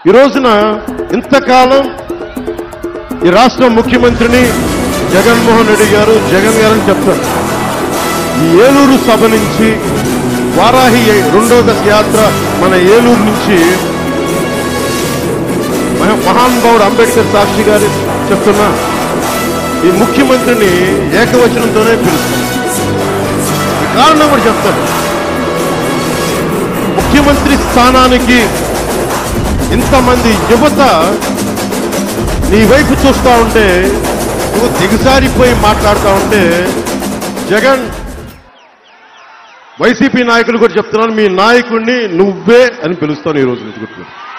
ఈ రోజున ఇంతకాలం ఈ రాష్ట్ర ముఖ్యమంత్రిని జగన్మోహన్ రెడ్డి గారు జగన్ గారు అని చెప్తారు ఈ ఏలూరు సభ నుంచి వారాహి రెండో దశ యాత్ర మన ఏలూరు నుంచి మహా- మహానుభావుడు అంబేద్కర్ సాక్షి గారు చెప్తున్నా ఈ ముఖ్యమంత్రిని ఏకవచనంతోనే పిలుస్తాం ఈ కారణం కూడా చెప్తాను ముఖ్యమంత్రి స్థానానికి ఇంతమంది యువత నీ వైపు చూస్తా ఉంటే నువ్వు దిగజారిపోయి మాట్లాడుతూ ఉంటే జగన్ వైసీపీ నాయకులు కూడా చెప్తున్నాను మీ నాయకుడిని నువ్వే అని పిలుస్తాను ఈ రోజు నుంచి గుర్తు